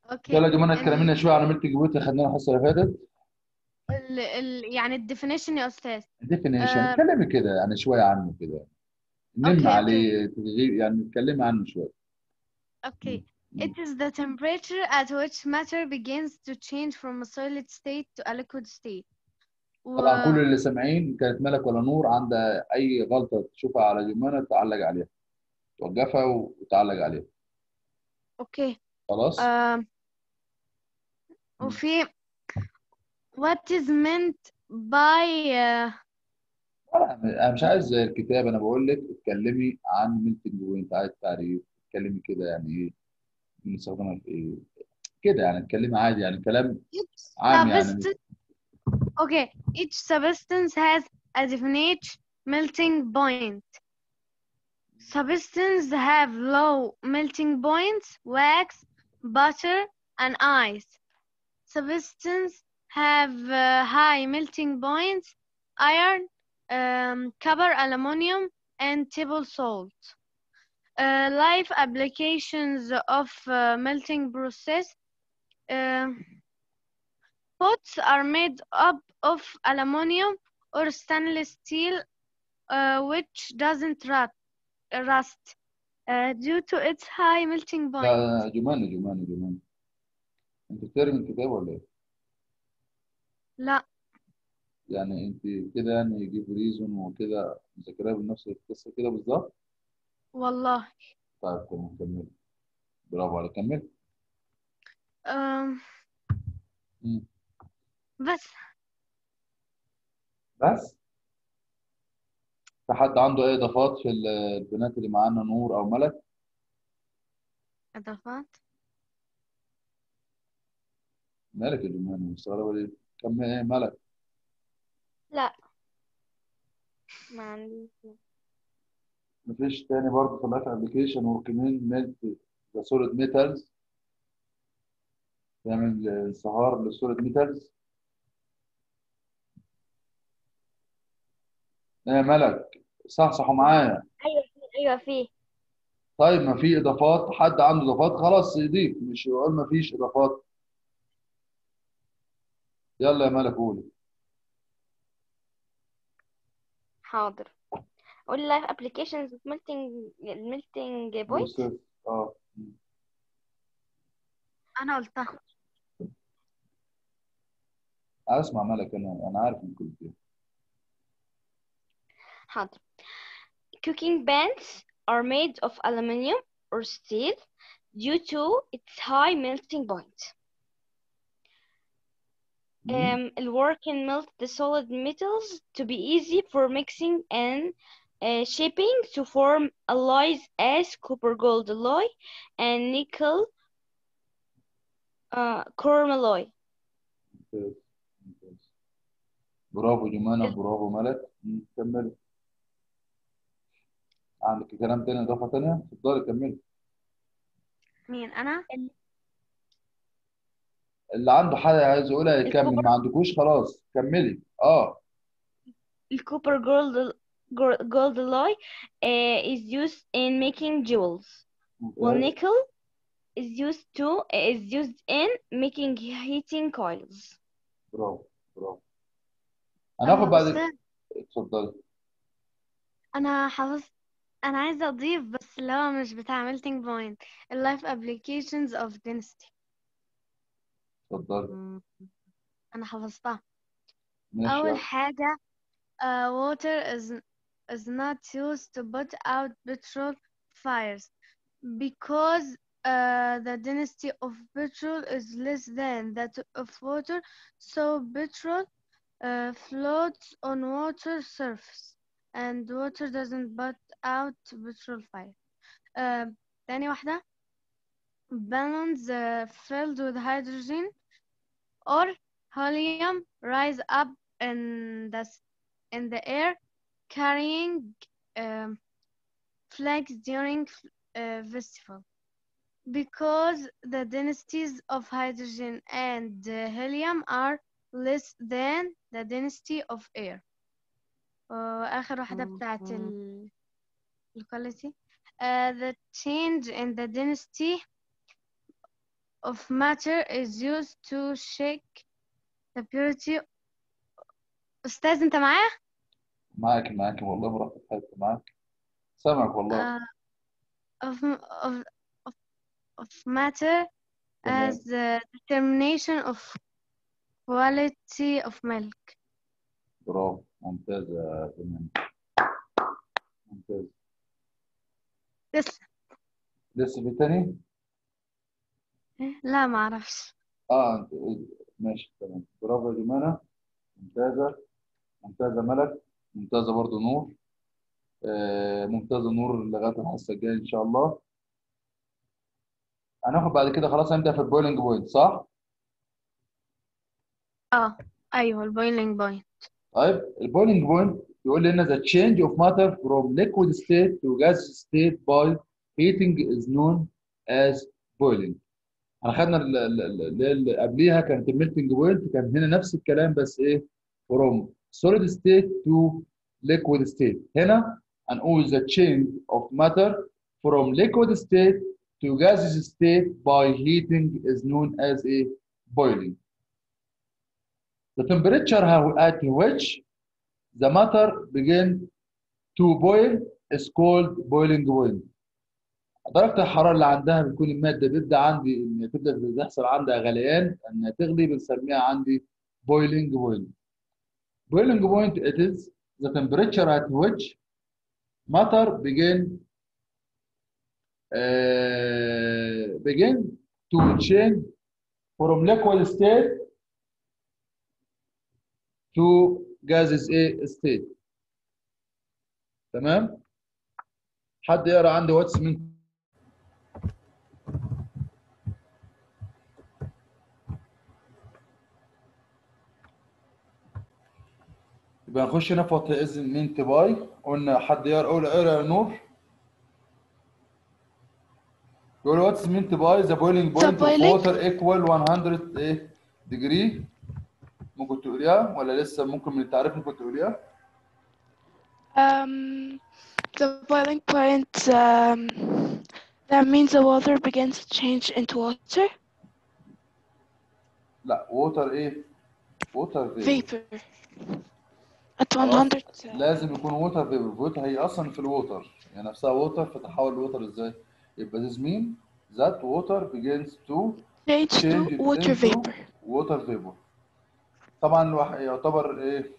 اوكي يلا يا جماعه اتكلمنا ال... شويه عن ميلتنج بوينت خدناها الحصه اللي فاتت ال... ال... يعني الديفينيشن يا استاذ ديفينيشن آه... اتكلمي كده يعني شويه عنه كده نم اوكي اوكي عليه تغيير يعني اتكلمي عنه شويه اوكي مم. It is the temperature at which matter begins to change from a solid state to a liquid state. و... طبعا كل اللي سامعين كانت ملك ولا نور عندها اي غلطه تشوفها على جمانه تعلق عليها توقفها وتعلق عليها اوكي خلاص آه... مم. وفي what is meant by uh, انا أنا مش عايز زي الكتاب انا بقول لك اتكلمي عن ميلتنج بوينت عايز تعريف اتكلمي كده يعني ايه بنستخدمها في ايه كده يعني اتكلمي عادي يعني كلام each عام يعني مش substance okay each substance has a definite melting point. Substances have low melting points, wax, butter, and ice. Substances have uh, high melting points, iron, um, copper, aluminum, and table salt. Uh, life applications of uh, melting process. Uh, pots are made up of aluminum or stainless steel, uh, which doesn't rot, rust uh, due to its high melting point. لا جمانة جمانة جمانة انت بتقري من الكتاب ولا ايه؟ لا يعني انت كده يعني يجيب ريزون وكده مذاكرها بنفس القصه كده بالظبط والله طيب تمام كمل برافو عليك كمل um, مم. بس بس في حد عنده اي اضافات في ال- البنات اللي معانا نور او ملك إضافات مالك يا جمانة مستغربة ليه؟ كمل ايه ملك لا ما عنديش مفيش تاني برضه في اللايف ابلكيشن وركمين ميلت ذا سوليد ميتالز تعمل انصهار للسوليد ميتالز ايه يا ملك صحصحوا معايا ايوه في ايوه في طيب ما في اضافات حد عنده اضافات خلاص يضيف مش يقول ما فيش اضافات يلا يا ملك قولي حاضر قول live applications of melting melting point بص اه أنا قلتها اسمع ملك انا انا عارف ان كنت إيه. حاضر cooking pans are made of aluminum or steel due to its high melting point مم. um, the work can melt the solid metals to be easy for mixing and uh, shaping to form alloys as copper gold alloy and nickel uh, chrome alloy. ممتاز ممتاز برافو جمانة برافو ملك مم. كمل عندك كلام تاني اضافة تانية اتفضلي كملي مين أنا؟ اللي عنده حاجة عايز يقولها يكمل الكوبر ما عندكوش خلاص كملي اه الكوبر gold gold alloy uh, is used in making jewels while ممتاز nickel is used to is used in making heating coils. برافو برافو هناخد آه بعد أستاذ اتفضلي أنا حفظت أنا عايزة أضيف بس اللي هو مش بتاع melting point ال life applications of density اتفضلي مم. أنا حفظتها ماشي أول يلا حاجة uh, water is is not used to put out petrol fires because uh, the density of petrol is less than that of water, so petrol uh, floats on water surface and water doesn't put out petrol fire. Uh, تاني واحدة balloons uh, filled with hydrogen or helium rise up in the s- in the air carrying um, flags during uh, festival because the densities of hydrogen and uh, helium are less than the density of air وآخر واحدة بتاعت ال quality uh, the change in the density of matter is used to shake the purity أستاذ أنت معايا؟ معاك معاك والله براحتك حته معاك سامعك والله Uh, of, of, of, of matter تمام as the determination of quality of milk. برافو ممتاز يا فنان ممتاز تسلم لسه في تاني؟ لا ما أعرفش اه انت ماشي تمام برافو يا جمانة ممتازة ممتازة ملك ممتازة برضو نور آه ممتازة نور لغاية الحصة الجاية إن شاء الله هناخد بعد كده خلاص هنبدأ في البويلنج بوينت صح؟ اه أيوه البويلينج بوينت طيب البويلنج بوينت يقول لنا the change of matter from liquid state to gas state by heating is known as boiling احنا خدنا ال- ال- ال- اللي قبليها كانت الميلتنج بوينت كان هنا نفس الكلام بس ايه from solid state to liquid state هنا هنقول the change of matter from liquid state to gaseous state by heating is known as a boiling the temperature how- at which the matter begin to boil is called boiling point درجة الحرارة اللي عندها بتكون المادة بيبدأ عندي إن تبدأ تحصل عندها غليان إنها تغلي بنسميها عندي boiling point. Boiling point it is the temperature at which matter begin uh, begin to change from liquid state to gases A state. تمام؟ حد يقرا عندي واتس من يبقى نخش هنا في وات از مينت باي قلنا حد يقرا قول اقرا يا نور يقول واتس مينت باي ذا بويلينج بوينت اوف boiling- ووتر ايكوال 100 ايه ديجري ممكن تقوليها ولا لسه ممكن من التعريف ممكن تقوليها Um, the boiling point, um, that means the water begins to change into water, لا ووتر ايه ووتر vapor. At خلاص 100, uh, لازم يكون ووتر فيبر ووتر هي اصلا في الووتر يعني نفسها ووتر فتحول لووتر ازاي يبقى this mean that water begins to change to change it water into vapor. water vapor طبعا الواحد يعتبر ايه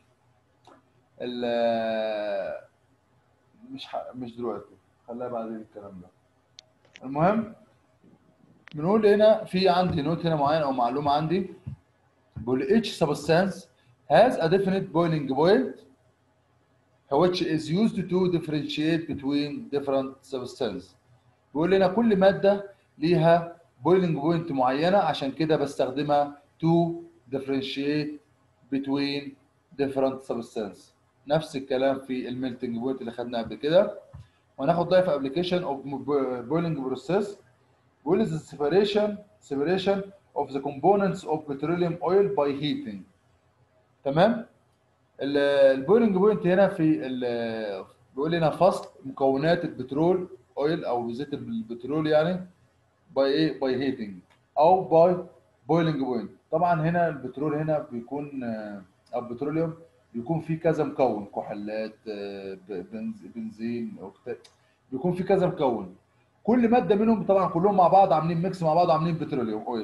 ال مش ح... مش دلوقتي خليها بعدين الكلام ده المهم بنقول هنا في عندي نوت هنا معين او معلومه عندي بيقول each substance has a definite boiling point which is used to differentiate between different substances بيقول لنا كل ماده ليها boiling point معينه عشان كده بستخدمها to differentiate between different substances نفس الكلام في الميلتنج بوينت اللي خدناه قبل كده وهناخد لايف ابلكيشن اوف بويلنج بروسيس بيقول is the separation separation of the components of petroleum oil by heating تمام البويلنج بوينت هنا في ال- بيقول لنا فصل مكونات البترول اويل او زيت البترول يعني باي ايه باي هيتنج او باي بويلنج بوينت طبعا هنا البترول هنا بيكون آه، او البتروليوم بيكون فيه كذا مكون كحولات آه، ب- بنز- بنزين اوكتات بيكون فيه كذا مكون كل ماده منهم طبعا كلهم مع بعض عاملين ميكس مع بعض عاملين بتروليوم اويل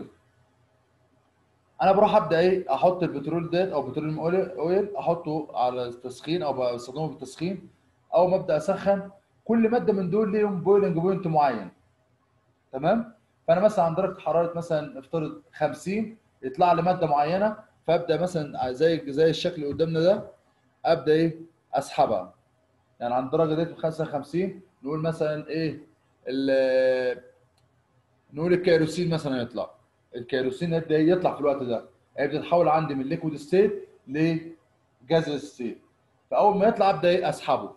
انا بروح ابدا ايه احط البترول ديت او بتروليوم اويل اويل احطه على التسخين او بستخدمه بالتسخين او ما ابدا اسخن كل ماده من دول ليهم بويلنج بوينت معين تمام فانا مثلا عند درجه حراره مثلا افترض 50 يطلع لي ماده معينه فابدا مثلا زي زي الشكل اللي قدامنا ده ابدا ايه اسحبها يعني عند درجه ديت 55 نقول مثلا ايه ال- نقول الكيروسين مثلا يطلع الكيروسين يبدا يطلع في الوقت ده هيبدا يتحول عندي من ليكويد ستيت لجاز ستيت فاول ما يطلع ابدا ايه اسحبه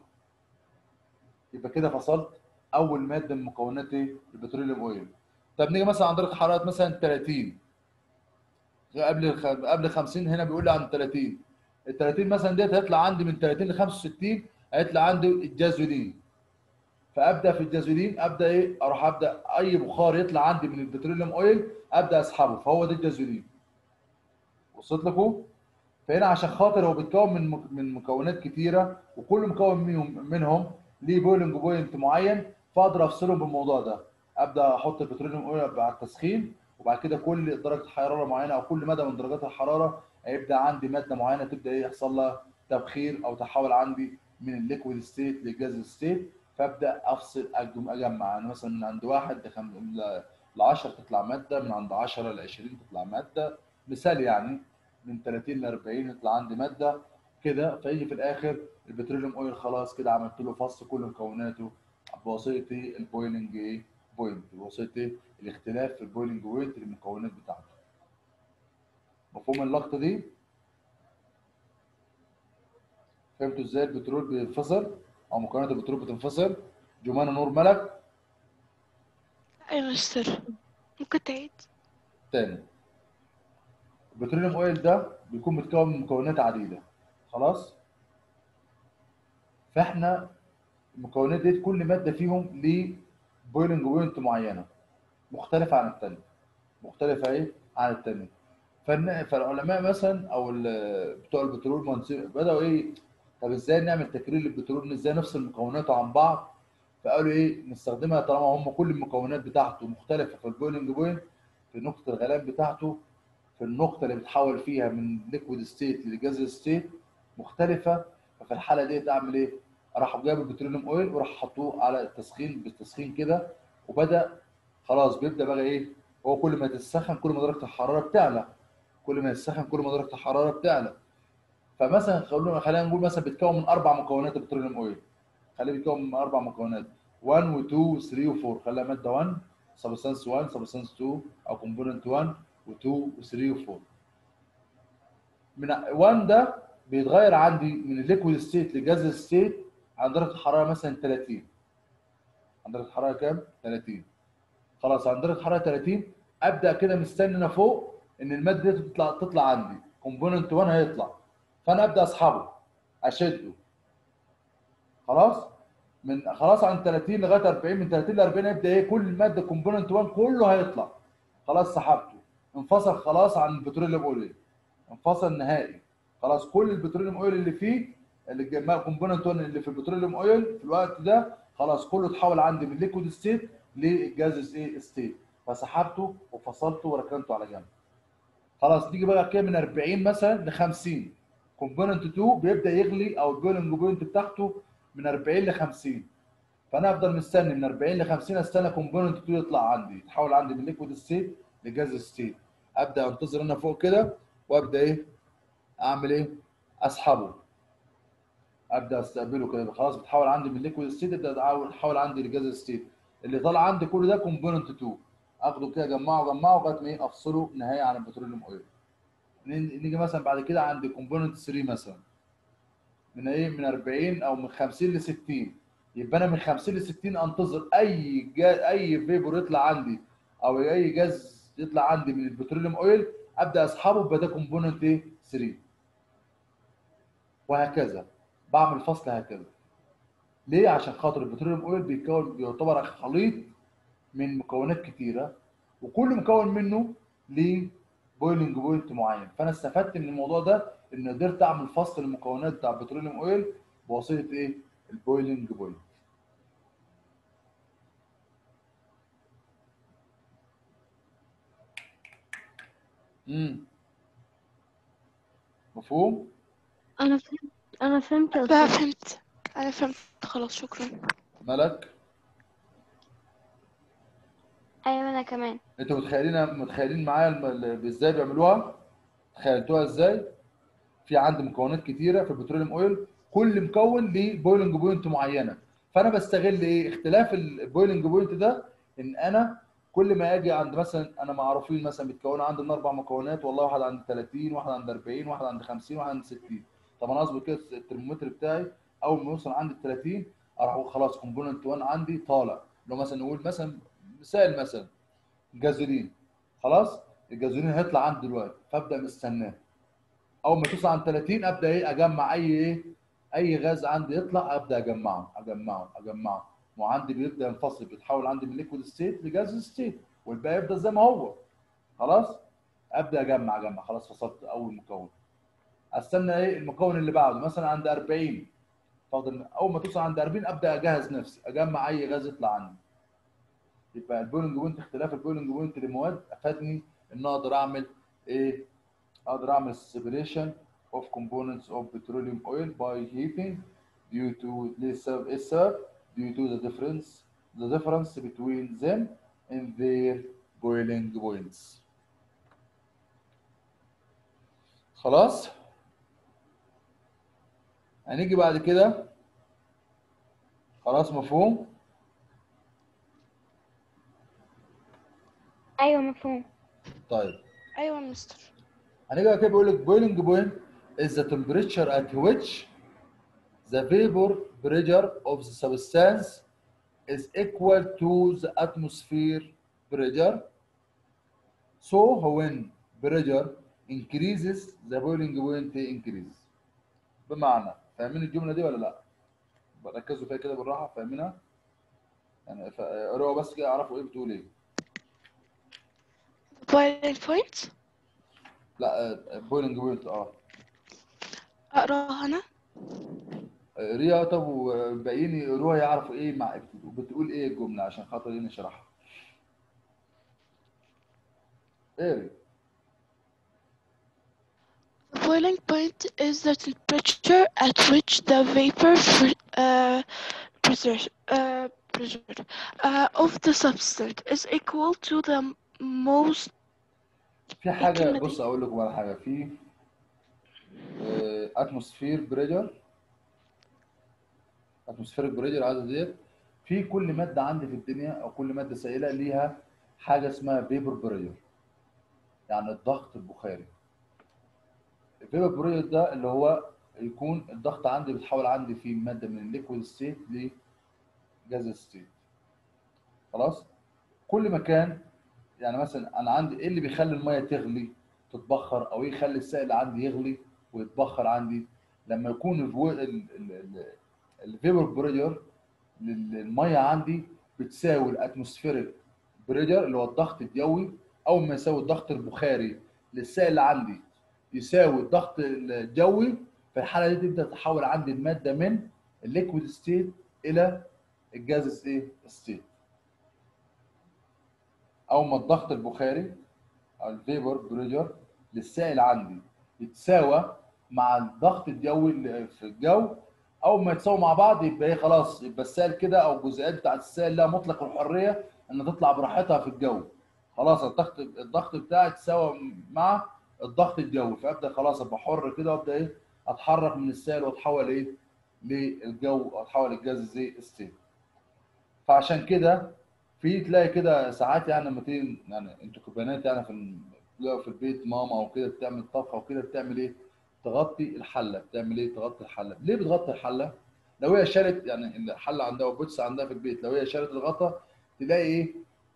يبقى كده فصلت اول ماده من مكونات ايه البتروليوم اويل طب نيجي مثلا عند درجه حراره مثلا 30 قبل الخ... قبل 50 هنا بيقول لي عند 30 ال 30 مثلا ديت هيطلع عندي من 30 ل 65 هيطلع عندي الجازولين فابدا في الجازولين ابدا ايه اروح ابدا اي بخار يطلع عندي من البتروليوم اويل ابدا اسحبه فهو ده الجازولين وصلت لكم فهنا عشان خاطر هو بيتكون من مك- من مكونات كتيره وكل مكون منهم منهم ليه بويلنج بوينت معين فاقدر افصلهم بالموضوع ده ابدا احط البتروليوم اويل على التسخين وبعد كده كل درجه حراره معينه او كل مدى من درجات الحراره هيبدا عندي ماده معينه تبدا ايه يحصل لها تبخير او تحول عندي من الليكويد ستيت للجاز ستيت فابدا افصل أجم- اجمع يعني مثلا من عند واحد لخم... ل 10 تطلع ماده من عند 10 ل 20 تطلع ماده مثال يعني من 30 ل 40 يطلع عندي ماده كده فيجي في الاخر البتروليوم اويل خلاص كده عملت له فصل كل مكوناته بواسطه البويلنج ايه بوينت بواسطه الاختلاف في البويلنج بوينت للمكونات بتاعته مفهوم اللقطه دي فهمتوا ازاي البترول بينفصل او مكونات البترول بتنفصل جمانة نور ملك أيوة مستر ممكن تعيد تاني البتروليوم اويل ده بيكون متكون من مكونات عديده خلاص فاحنا المكونات دي كل ماده فيهم ليه بويلنج بوينت معينه مختلفه عن الثانيه مختلفه ايه عن الثانيه فالن- فالعلماء مثلا او ال- بتوع البترول منصب بداوا ايه طب ازاي نعمل تكرير للبترول ازاي نفصل مكوناته عن بعض فقالوا ايه نستخدمها طالما هم كل المكونات بتاعته مختلفه في البويلنج بوينت في نقطه الغليان بتاعته في النقطه اللي بتحول فيها من ليكويد ستيت لجاز ستيت مختلفه ففي الحاله ديت اعمل ايه؟ راح جايب البتروليوم اويل وراح حطوه على التسخين بالتسخين كده وبدا خلاص بيبدا بقى ايه؟ هو كل ما تسخن كل ما درجه الحراره بتعلى كل ما يسخن كل ما درجه الحراره بتعلى فمثلا خلونا خلينا نقول مثلا بيتكون من اربع مكونات البتروليوم اويل خليه بيتكون من اربع مكونات 1 و2 و3 و4 خليها ماده 1 سبستانس 1 سبستانس 2 او كومبوننت 1 و2 و3 و4 من 1 ده بيتغير عندي من الليكويد ستيت لجاز ستيت عند درجه حراره مثلا 30 عند درجه حراره كام 30 خلاص عند درجه حراره 30 ابدا كده مستني انا فوق ان الماده دي تطلع تطلع عندي كومبوننت 1 هيطلع فانا ابدا اسحبه اشده خلاص من خلاص عن 30 لغايه 40 من 30 ل 40 يبدا ايه كل الماده كومبوننت 1 كله هيطلع خلاص سحبته انفصل خلاص عن البتروليوم اويل انفصل نهائي خلاص كل البتروليوم اويل اللي فيه اللي جمع كومبوننت 1 اللي في البتروليوم اويل في الوقت ده خلاص كله اتحول عندي من ليكويد ستيت للجاز ايه ستيت فسحبته وفصلته وركنته على جنب خلاص نيجي بقى كده من 40 مثلا ل 50 كومبوننت 2 بيبدا يغلي او البويلنج بوينت بتاعته من 40 ل 50 فانا افضل مستني من 40 ل 50 استنى كومبوننت 2 يطلع عندي يتحول عندي من ليكويد ستيت لجاز ستيت ابدا انتظر انا فوق كده وابدا ايه اعمل ايه اسحبه ابدا استقبله كده خلاص بتحول عندي من ليكويد ستيت ابدا احول عندي لجاز ستيت اللي طالع عندي كل ده كومبوننت 2 اخده كده اجمعه اجمعه لغايه ما ايه افصله نهائي عن البتروليوم اويل نيجي مثلا بعد كده عند كومبوننت 3 مثلا من ايه من 40 او من 50 ل 60 يبقى انا من 50 ل 60 انتظر اي جا اي فيبور يطلع عندي او اي جاز يطلع عندي من البتروليوم اويل ابدا اسحبه يبقى ده كومبوننت ايه 3 وهكذا بعمل فصل هكذا ليه عشان خاطر البتروليوم اويل بيتكون بيعتبر خليط من مكونات كتيره وكل مكون منه ليه بويلنج بوينت معين فانا استفدت من الموضوع ده ان قدرت اعمل فصل المكونات بتاع البتروليوم اويل بواسطه ايه البويلنج بوينت امم مفهوم أنا فهمت أنا فهمت يا بقى أستاذ فهمت أنا فهمت خلاص شكرا ملك أيوة أنا كمان انتوا متخيلين متخيلين معايا الم- ال- ازاي بيعملوها تخيلتوها ازاي في عندي مكونات كتيره في البتروليوم اويل كل مكون ليه بويلنج بوينت معينه فانا بستغل ايه اختلاف البويلنج بوينت ده ان انا كل ما اجي عند مثلا انا معروفين مثلا بيتكونوا عندي من اربع مكونات والله واحد عند 30 واحد عند 40 واحد عند 50 واحد عند 60 طب انا اظبط كده الترمومتر بتاعي اول ما يوصل عند ال 30 اروح أقول خلاص كومبوننت 1 عندي طالع لو مثلا نقول مثلا مثال مثلا جازولين خلاص الجازولين هيطلع عندي دلوقتي فابدا مستناه اول ما توصل عند 30 ابدا ايه اجمع اي ايه اي غاز عندي يطلع ابدا اجمعه اجمعه اجمعه وعندي بيبدا ينفصل بيتحول عندي من ليكويد ستيت لجاز ستيت والباقي يفضل زي ما هو خلاص ابدا اجمع اجمع خلاص فصلت اول مكون استنى ايه المكون اللي بعده مثلا عند 40 فاضل اول ما توصل عند 40 ابدا اجهز نفسي اجمع اي غاز يطلع عندي يبقى البولنج بوينت اختلاف البولنج بوينت للمواد افادني ان اقدر اعمل ايه اقدر اعمل separation of components of petroleum oil by heating due to ليه السبب ايه السبب due to the difference the difference between them in their boiling points خلاص هنيجي بعد كده خلاص مفهوم أيوة مفهوم طيب أيوة مستر هنيجي بقى كده بيقول لك boiling point is the temperature at which the vapor pressure of the substance is equal to the atmosphere pressure. So when pressure increases, the boiling point increases. بمعنى فاهمين الجملة دي ولا لا؟ ركزوا فيها كده بالراحة فاهمينها؟ يعني ف- اقراوا بس كده اعرفوا ايه بتقول ايه. boiling point لا boiling point اه أقراها أنا ريا طب وباقيين يقروها يعرفوا ايه مع بتقول ايه الجمله عشان خاطر ايه نشرحها ايه The boiling point is the temperature at which the vapor fr- uh, pressure, uh, pressure uh, of the substance is equal to the most في حاجه الكلمة دي. بص اقول لكم على حاجه في اتموسفير بريجر اتموسفيرك بريجر عايزه ديت في كل ماده عندي في الدنيا او كل ماده سائله ليها حاجه اسمها فيبر بريجر يعني الضغط البخاري الفيبر بريجر ده اللي هو يكون الضغط عندي بيتحول عندي في ماده من الليكويد ستيت لجاز ستيت خلاص كل مكان يعني مثلا انا عندي ايه اللي بيخلي الميه تغلي تتبخر او ايه يخلي السائل عندي يغلي ويتبخر عندي لما يكون الفو- ال- ال- ال- الفيبر بريجر للميه عندي بتساوي الاتموسفيريك بريجر اللي هو الضغط الجوي اول ما يساوي الضغط البخاري للسائل اللي عندي يساوي الضغط الجوي في الحاله دي تبدا تتحول عندي الماده من الليكويد ستيت الى الجاز ايه ستيت اول ما الضغط البخاري او الفيبر بريجر للسائل عندي يتساوى مع الضغط الجوي اللي في الجو اول ما يتساووا مع بعض يبقى ايه خلاص يبقى السائل كده او الجزيئات بتاعت السائل لها مطلق الحريه ان تطلع براحتها في الجو خلاص الضغط الضغط بتاعي اتساوى مع الضغط الجوي فابدا خلاص ابقى حر كده وابدا ايه اتحرك من السائل واتحول ايه للجو واتحول للجاز زي ستيت فعشان كده في تلاقي كده ساعات يعني لما تيجي يعني انتوا كبنات يعني في ال- تلاقوا في البيت ماما او كده بتعمل طبخه وكده بتعمل ايه؟ تغطي الحله بتعمل ايه؟ تغطي الحله ليه بتغطي الحله؟ لو هي شالت يعني الحله عندها وبوتس عندها في البيت لو هي شالت الغطا تلاقي ايه؟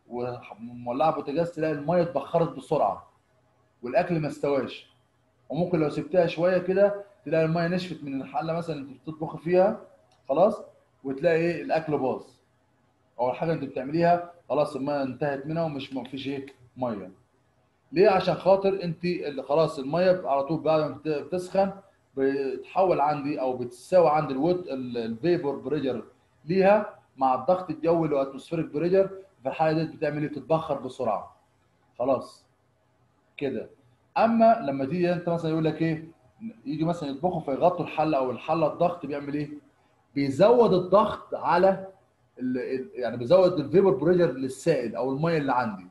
ومولعه بوتاجاز تلاقي الميه اتبخرت بسرعه والاكل ما استواش وممكن لو سبتها شويه كده تلاقي الميه نشفت من الحله مثلا انت بتطبخي فيها خلاص وتلاقي ايه الاكل باظ اول حاجه انت بتعمليها خلاص الميه انتهت منها ومش ما فيش ايه ميه ليه عشان خاطر انت اللي خلاص الميه على طول بعد ما بت- بتسخن بتحول عندي او بتساوي عندي الود الفيبر بريجر ليها مع الضغط الجوي اللي هو اتموسفيريك بريجر في الحاله دي بتعمل ايه بتتبخر بسرعه خلاص كده اما لما تيجي انت مثلا يقول لك ايه يجي مثلا يطبخوا فيغطوا الحله او الحله الضغط بيعمل ايه بيزود الضغط على ال- ال- يعني بيزود الفيبر بريشر للسائل او الميه اللي عندي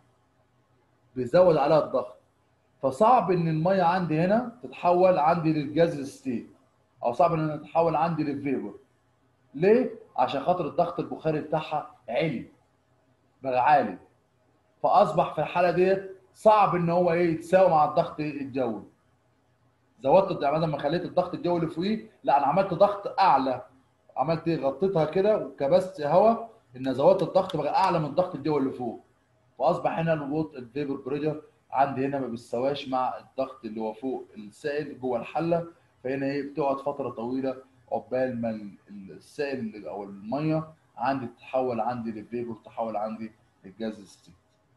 بيزود عليها الضغط فصعب ان الميه عندي هنا تتحول عندي للجاز ستيت او صعب انها تتحول عندي للفيبر ليه عشان خاطر الضغط البخاري بتاعها عالي بقى عالي فاصبح في الحاله ديت صعب ان هو ايه يتساوي مع الضغط الجوي زودت يعني بدل ما خليت الضغط الجوي اللي فوقيه لا انا عملت ضغط اعلى عملت ايه غطيتها كده وكبست هواء ان زودت الضغط بقى اعلى من الضغط الجوي اللي فوق فاصبح هنا الوط الفيبر بريشر عندي هنا ما بيستواش مع الضغط اللي هو فوق السائل جوه الحله فهنا ايه بتقعد فتره طويله عقبال ما ال- السائل اللي- او الميه عندي تتحول عندي للفيبر تتحول عندي للجاز ستيت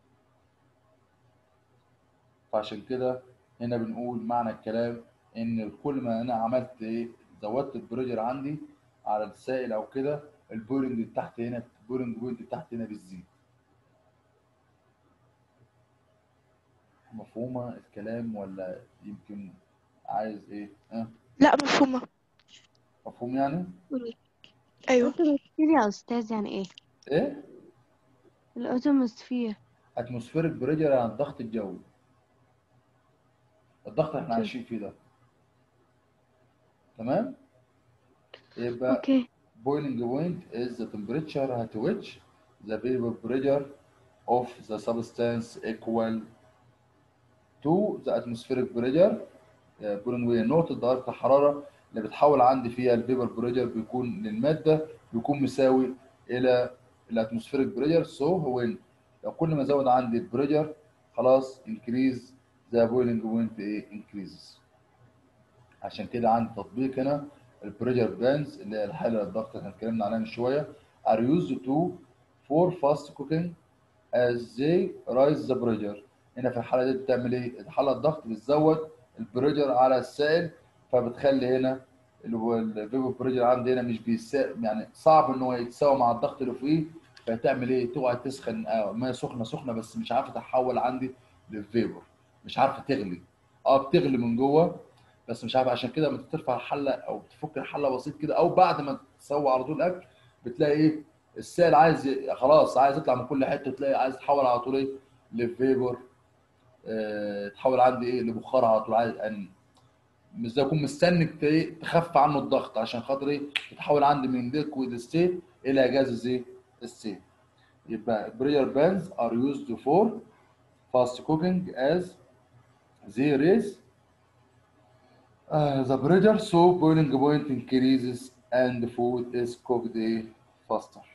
فعشان كده هنا بنقول معنى الكلام ان كل ما انا عملت ايه زودت البريشر عندي على السائل او كده البولنج اللي تحت هنا البولنج بوينت اللي تحت هنا بتزيد مفهومه الكلام ولا يمكن عايز ايه اه لا مفهومة مفهوم يعني أيوة الأوتوموسفير يا أستاذ يعني إيه؟ ايه الأوتوموسفير اتموسفيرك بريشر عن الضغط الجوي الضغط اللي احنا أوكي. عايشين فيه ده تمام يبقى أوكي boiling point is the temperature at which the vapor pressure of the substance equal to the atmospheric pressure آه، boiling point نقطة درجة الحرارة اللي بتحول عندي فيها الفيبر بريشر بيكون للمادة بيكون مساوي إلى الاتموسفيريك بريشر سو هو لو كل ما زود عندي البريشر خلاص increase the boiling point ايه increases عشان كده عندي تطبيق هنا البريشر بانز اللي هي الحاله الضغط اللي احنا اتكلمنا عليها من شويه are used to for fast cooking as they rise the pressure هنا في الحاله دي بتعمل ايه؟ الحاله الضغط بتزود البريشر على السائل فبتخلي هنا اللي هو الفيبر بريشر عندي هنا مش بيسا يعني صعب ان هو يتساوى مع الضغط اللي فوقيه فتعمل ايه؟ تقعد تسخن آه ميه سخنه سخنه بس مش عارفه تحول عندي للفيبر مش عارفه تغلي اه بتغلي من جوه بس مش عارف عشان كده لما ترفع الحله او تفك الحله بسيط كده او بعد ما تسوي على طول الاكل بتلاقي ايه السائل عايز ي- خلاص عايز يطلع من كل حته تلاقي عايز تحول على طول ايه لفيبر آه تحول عندي ايه لبخار على طول عايز يعني مش زي يكون مستني ت- إيه، تخف عنه الضغط عشان خاطر ايه تتحول عندي من ليكويد ستيت الى جاز ايه ستيت يبقى بريشر بانز ار يوزد فور fast cooking as they raise uh, the pressure so boiling point increases and the food is cooked eh, faster.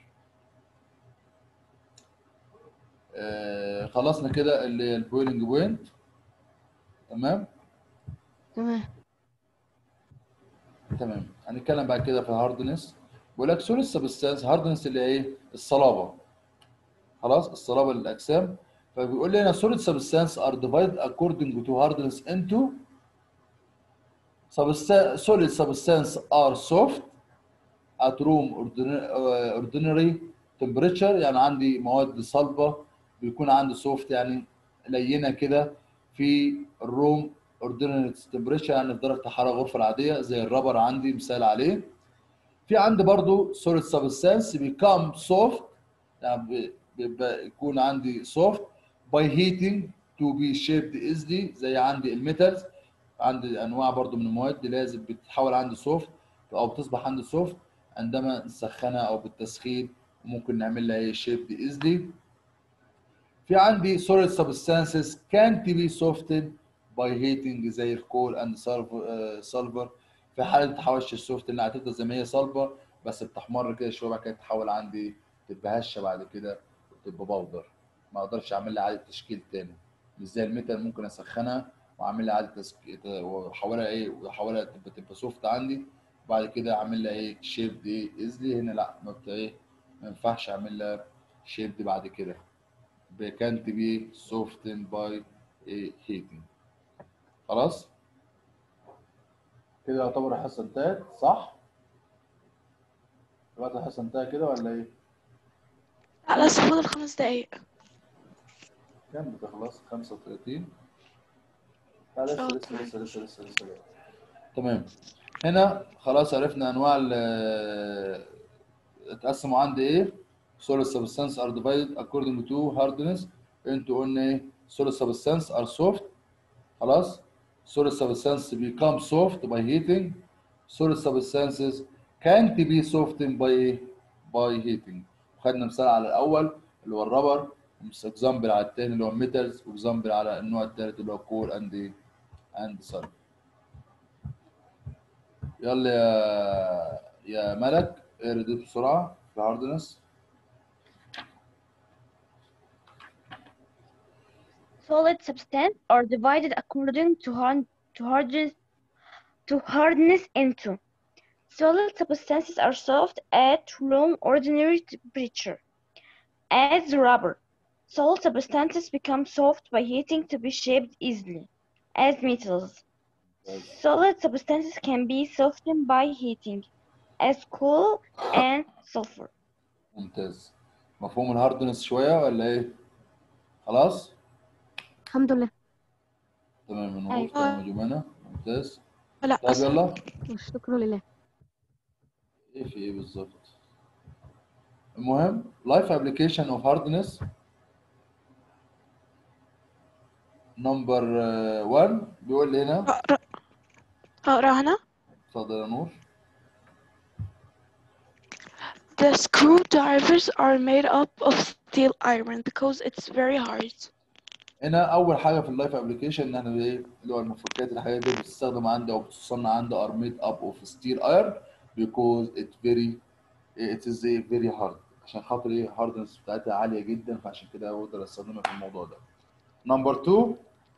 آه خلصنا كده اللي هي البويلنج بوينت تمام تمام تمام هنتكلم بعد كده في الهاردنس بيقول لك سوليد سبستانس هاردنس اللي هي ايه الصلابه خلاص الصلابه للاجسام فبيقول لي هنا solid substance are divided according to hardness into substa- solid substance are soft at room ordinary, uh, ordinary temperature يعني عندي مواد صلبة بيكون عندي soft يعني لينة كده في الروم ordinary temperature يعني في درجة الحرارة الغرفة العادية زي الربر عندي مثال عليه في عندي برضو solid substance become soft يعني بي- بيبقى يكون عندي soft by heating to be shaped easily زي عندي الميتالز عندي انواع برضو من المواد لازم بتتحول عندي سوفت او بتصبح عندي سوفت عندما نسخنها او بالتسخين ممكن نعمل لها ايه شيب ايزلي في عندي solid substances can't be softened by heating زي الكول اند سلفر في حاله تحولش السوفت اللي هتفضل زي ما هي صلبه بس بتحمر كده شويه بعد كده تتحول عندي تبقى هشه بعد كده وتبقى بودر ما اقدرش اعمل لها اعاده تشكيل تاني مش زي الميتال ممكن اسخنها واعمل لها اعاده تسك... واحولها ايه واحولها تبقى تبقى سوفت عندي وبعد كده اعمل لها ايه شيب دي ايزلي هنا لا ما بت ايه ما ينفعش اعمل لها شيب دي بعد كده كانت بي سوفتن باي هيتنج خلاص كده يعتبر الحصه انتهت صح؟ دلوقتي الحصه انتهت كده ولا ايه؟ لا لسه فاضل خمس دقايق كام بتخلص 35 لا لسه اه، لسه تمام. لسه لسه لسه لسه تمام هنا خلاص عرفنا انواع ال اتقسموا عندي ايه solid substance are divided according to hardness into قلنا ايه solid substance are soft خلاص solid substance become soft by heating solid substances can't be softened by ايه by heating خدنا مثال على الاول اللي هو الربر اكزامبل على الثاني اللي هو الميتالز واكزامبل على النوع الثالث اللي هو كول اند اند سلفر يلا يا يا ملك اقرا دي بسرعه في هاردنس Solid substance are divided according to hard to hardness to hardness into Solid substances are soft at room ordinary temperature. As rubber, solid substances become soft by heating to be shaped easily. As metals, solid substances can be softened by heating. As coal and sulfur. ممتاز مفهوم الهاردنس شويه ولا ايه خلاص الحمد لله تمام النور أيوة. تمام يا جمانة ممتاز لا طيب أصلا يلا والشكر لله ايه في ايه بالظبط المهم لايف ابلكيشن اوف هاردنس نمبر 1 بيقول لي هنا أقرأ أقرأ هنا اتفضل يا نور The screwdrivers are made up of steel iron because it's very hard. هنا اول حاجه في اللايف ابلكيشن ان احنا ايه اللي هو المفكات الحاجات دي بتستخدم عندي او بتصنع عندي ار ميد اب اوف ستيل ايرن because it very it is a very hard عشان خاطر ايه الهاردنس بتاعتها عاليه جدا فعشان كده اقدر استخدمها في الموضوع ده نمبر 2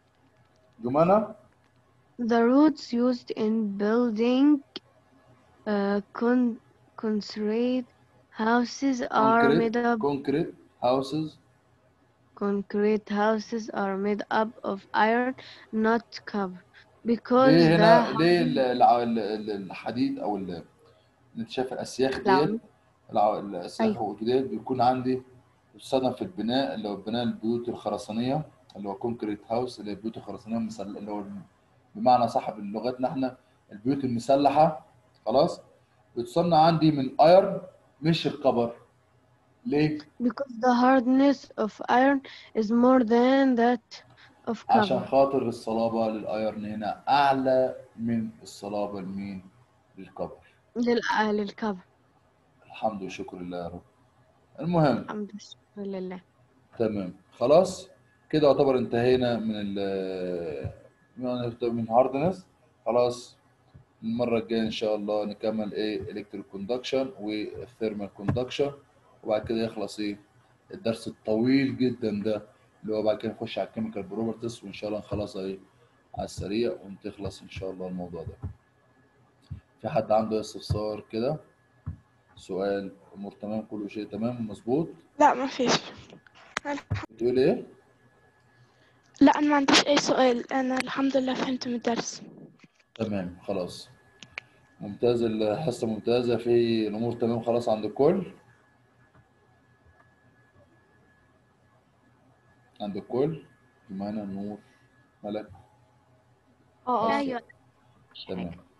جمانة The roots used in building uh, con concrete houses are made concrete up concrete houses concrete houses are made up of iron not copper because ليه هنا the ليه ال- الع- ال- ال- الحديد او ال- اللي انت شايف الاسياخ ديت العمود. الع- الاسياخ أيوة. ديت بيكون عندي بتستخدم في البناء اللي هو بناء البيوت الخرسانيه اللي هو كونكريت هاوس اللي هي البيوت الخرسانيه المسل... اللي هو بمعنى صح بلغتنا احنا البيوت المسلحه خلاص بتصنع عندي من ايرن مش الكبر ليه؟ because the hardness of iron is more than that of عشان copper خاطر الصلابه للايرن هنا اعلى من الصلابه لمين؟ للكبر لل للكبر الحمد والشكر لله يا رب المهم الحمد لله لله تمام خلاص كده يعتبر انتهينا من ال من من هاردنس خلاص المرة الجاية إن شاء الله نكمل إيه إلكتريك كوندكشن والثيرمال كوندكشن وبعد كده يخلص إيه الدرس الطويل جدا ده اللي هو بعد كده نخش على الكيميكال بروبرتيز وإن شاء الله نخلصها إيه على السريع ونخلص إن شاء الله الموضوع ده في حد عنده استفسار كده سؤال أمور تمام كله شيء تمام مظبوط لا ما فيش بتقول إيه؟ لا أنا ما عنديش أي سؤال أنا الحمد لله فهمت من الدرس تمام خلاص ممتاز الحصة ممتازة في الأمور تمام خلاص عند الكل عند الكل جمانة نور ملك اه اه أيوة تمام